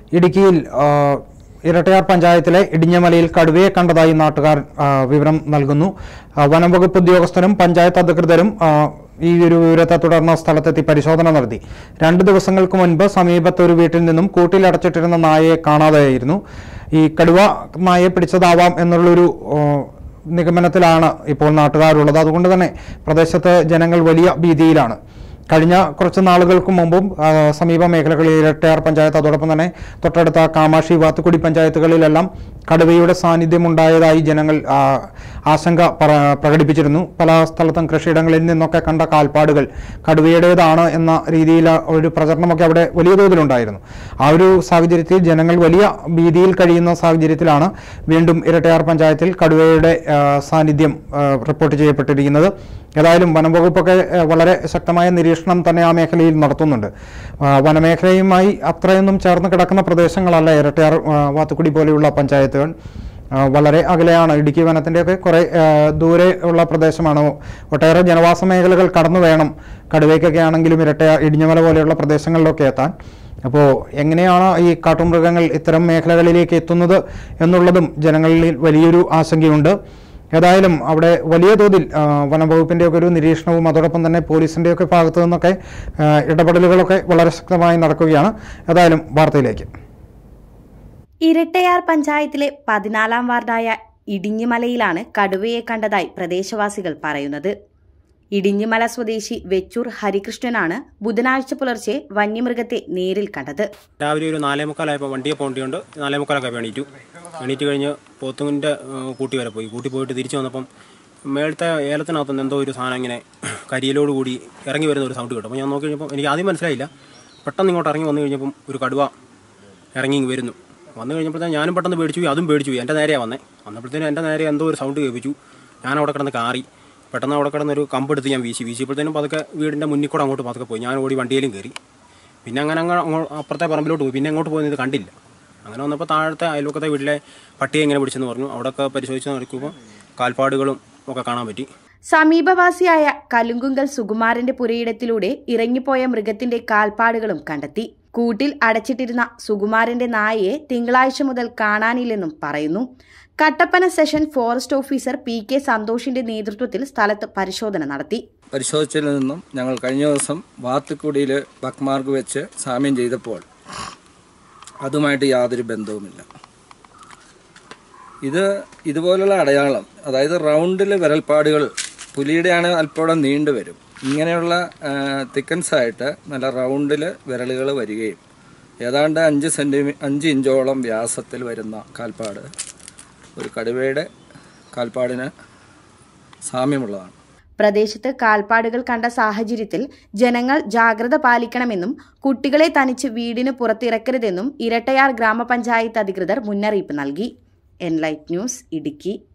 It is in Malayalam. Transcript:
ഇടുക്കിയിൽ ആ, ഇരട്ടയാർ പഞ്ചായത്തിലെ ഇടിഞ്ഞമലയിൽ കടുവയെ കണ്ടതായി നാട്ടുകാർ ആ, വിവരം നൽകുന്നു ആ, വനം വകുപ്പ് ഉദ്യോഗസ്ഥരും പഞ്ചായത്ത് അധികൃതരും ആ, ഈ ഒരു വിവരത്തെ തുടർന്ന് സ്ഥലത്തെത്തി പരിശോധന നടത്തി രണ്ട് ദിവസങ്ങൾക്ക് മുൻപ് സമീപത്തെ ഒരു വീട്ടിൽ നിന്നും കൂട്ടിലടച്ചിട്ടിരുന്ന നായയെ കാണാതെയായിരുന്നു ഈ കടുവ നായയെ പിടിച്ചതാവാം എന്നുള്ളൊരു ആ, നിഗമനത്തിലാണ് ഇപ്പോൾ നാട്ടുകാരുള്ളത് അതുകൊണ്ട് തന്നെ പ്രദേശത്ത് ജനങ്ങൾ വലിയ ഭീതിയിലാണ് കഴിഞ്ഞ കുറച്ച് നാളുകൾക്ക് മുമ്പും ആ, സമീപ മേഖലകളിൽ ഇരട്ടയാർ പഞ്ചായത്ത് അതോടൊപ്പം തന്നെ തൊട്ടടുത്ത കാമാക്ഷി വാത്തുക്കുടി പഞ്ചായത്തുകളിലെല്ലാം കടുവയുടെ സാന്നിധ്യം ഉണ്ടായതായി ജനങ്ങൾ ആ, ആശങ്ക പറ- പ്രകടിപ്പിച്ചിരുന്നു പല സ്ഥലത്തും കൃഷിയിടങ്ങളിൽ നിന്നൊക്കെ കണ്ട കാൽപ്പാടുകൾ കടുവയുടേതാണ് എന്ന രീതിയിൽ ഒരു പ്രചരണമൊക്കെ അവിടെ വലിയ തോതിലുണ്ടായിരുന്നു ആ ഒരു സാഹചര്യത്തിൽ ജനങ്ങൾ വലിയ ഭീതിയിൽ കഴിയുന്ന സാഹചര്യത്തിലാണ് വീണ്ടും ഇരട്ടയാർ പഞ്ചായത്തിൽ കടുവയുടെ ആ, സാന്നിധ്യം ആ, റിപ്പോർട്ട് ചെയ്യപ്പെട്ടിരിക്കുന്നത് ഏതായാലും വനം വകുപ്പൊക്കെ ആ, വളരെ ശക്തമായ നിരീക്ഷണം തന്നെ ആ മേഖലയിൽ നടത്തുന്നുണ്ട് ആ, വനമേഖലയുമായി അത്രയൊന്നും ചേർന്ന് കിടക്കുന്ന പ്രദേശങ്ങളല്ല ഇരട്ടയാർ ആ, വാത്തുക്കുടി പോലെയുള്ള പഞ്ചായത്തുകൾ ആ, വളരെ അകലെയാണ് ഇടുക്കി വനത്തിൻ്റെയൊക്കെ കുറേ ആ, ദൂരെ ഉള്ള പ്രദേശമാണ് ഒട്ടേറെ ജനവാസ മേഖലകൾ കടന്നു വേണം കടുവയ്ക്കൊക്കെ ആണെങ്കിലും ഇരട്ടയ ഇടിഞ്ഞമല പോലെയുള്ള പ്രദേശങ്ങളിലൊക്കെ എത്താൻ അപ്പോൾ എങ്ങനെയാണ് ഈ കാട്ടുമൃഗങ്ങൾ ഇത്തരം മേഖലകളിലേക്ക് എത്തുന്നത് എന്നുള്ളതും ജനങ്ങളിൽ വലിയൊരു ആശങ്കയുണ്ട് ഏതായാലും അവിടെ വലിയ തോതിൽ ആ, വനംവകുപ്പിന്റെ ഒക്കെ ഒരു നിരീക്ഷണവും അതോടൊപ്പം തന്നെ പോലീസിന്റെ ഒക്കെ ഭാഗത്തു നിന്നൊക്കെ ആ, ഇടപെടലുകളൊക്കെ വളരെ ശക്തമായി നടക്കുകയാണ് ഏതായാലും വാർത്തയിലേക്ക് ഇരട്ടയാർ പഞ്ചായത്തിലെ പതിനാലാം വാർഡായ ഇടിഞ്ഞിമലയിലാണ് കടുവയെ കണ്ടതായി പ്രദേശവാസികൾ പറയുന്നത് ഇടിഞ്ഞിമല സ്വദേശി വെച്ചൂർ ഹരികൃഷ്ണനാണ് ബുധനാഴ്ച പുലർച്ചെ വന്യമൃഗത്തെ നേരിൽ കണ്ടത് രാവിലെ ഒരു നാലേ മുക്കാലായപ്പോൾ വണ്ടിയെ പോകേണ്ടിയുണ്ട് നാലേ മുക്കാലൊക്കെ എണീറ്റു എണീറ്റ് കഴിഞ്ഞ് പോത്തുങ്ങിൻ്റെ കൂട്ടി വരെ പോയി കൂട്ടി പോയിട്ട് തിരിച്ചു വന്നപ്പം മേളത്തെ ഏലത്തിനകത്തുനിന്ന് എന്തോ ഒരു സാധനം ഇങ്ങനെ കരിയിലോട് കൂടി ഇറങ്ങി വരുന്ന ഒരു സൗണ്ട് കേട്ടു അപ്പോൾ ഞാൻ നോക്കി കഴിഞ്ഞപ്പോൾ എനിക്ക് ആദ്യം മനസ്സിലായില്ല പെട്ടെന്ന് ഇങ്ങോട്ട് ഇറങ്ങി വന്നു കഴിഞ്ഞപ്പം ഒരു കടുവ ഇറങ്ങി ഇങ്ങ് വരുന്നു വന്നു കഴിഞ്ഞപ്പോഴത്തേന് ഞാനും പെട്ടെന്ന് പേടിച്ചു പോയി അതും പേടിച്ചു പോയി എൻ്റെ നേരെയാണ് വന്നേ വന്നപ്പോഴത്തേനും എൻ്റെ നേരെ എന്തോ ഒരു സൗണ്ട് കേൾപ്പിച്ചു ഞാൻ അവിടെ കിടന്ന് കാറി പെട്ടെന്ന് അവിടെ കിടന്നൊരു കമ്പെടുത്ത് ഞാൻ വീശി വീശിയപ്പോഴത്തേനും പതുക്കെ വീടിൻ്റെ മുന്നിൽ കൂടെ അങ്ങോട്ട് പതുക്കെ പോയി ഞാൻ ഓടി വണ്ടിയിലും കയറി പിന്നെ അങ്ങനെ അങ്ങ് അങ്ങോ- അപ്പുറത്തെ പറമ്പിലോട്ട് പോയി പിന്നെ അങ്ങോട്ട് പോയത് കണ്ടില്ല അങ്ങനെ വന്നപ്പോൾ താഴത്തെ അയൽവക്കത്തെ വീട്ടിലെ പട്ടിയെ ഇങ്ങനെ പിടിച്ചെന്ന് പറഞ്ഞു അവിടെയൊക്കെ പരിശോധിച്ച് നോക്കുമ്പോൾ കാൽപ്പാടുകളും ഒക്കെ കാണാൻ പറ്റി സമീപവാസിയായ കലുങ്കുങ്കൽ സുകുമാരന്റെ പുരയിടത്തിലൂടെ ഇറങ്ങിപ്പോയ മൃഗത്തിന്റെ കാൽപ്പാടുകളും കണ്ടെത്തി കൂട്ടിൽ അടച്ചിട്ടിരുന്ന സുകുമാരന്റെ നായയെ തിങ്കളാഴ്ച മുതൽ കാണാനില്ലെന്നും പറയുന്നു Kattappana section forest officer P K സന്തോഷിന്റെ നേതൃത്വത്തിൽ സ്ഥലത്ത് പരിശോധന നടത്തി പരിശോധിച്ചതിൽ നിന്നും ഞങ്ങൾ കഴിഞ്ഞ ദിവസം വാത്തുക്കുടിയിൽ ബക്മാർക്ക് വെച്ച് സാമ്യം ചെയ്തപ്പോൾ അതുമായിട്ട് യാതൊരു ബന്ധവുമില്ല ഇത് ഇതുപോലുള്ള അടയാളം അതായത് റൗണ്ടിൽ വിരൽപ്പാടുകൾ പുലിയുടെയാണ് അല്പോടെ നീണ്ടു വരും ഇങ്ങനെയുള്ള തിക്കൻസ് ആയിട്ട് നല്ല റൗണ്ടിൽ വിരലുകൾ വരികയും ഏതാണ്ട് അഞ്ച് സെൻറ്റിമീ അഞ്ച് ഇഞ്ചോളം വ്യാസത്തിൽ വരുന്ന കാൽപ്പാട് ഒരു കടുവയുടെ കാൽപ്പാടിന് സാമ്യമുള്ളതാണ് പ്രദേശത്ത് കാൽപ്പാടുകൾ കണ്ട സാഹചര്യത്തിൽ ജനങ്ങൾ ജാഗ്രത പാലിക്കണമെന്നും കുട്ടികളെ തനിച്ച് വീടിന് പുറത്തിറക്കരുതെന്നും ഇരട്ടയാർ ഗ്രാമപഞ്ചായത്ത് അധികൃതർ മുന്നറിയിപ്പ് നൽകി എൻലൈറ്റ് ന്യൂസ് ഇടുക്കി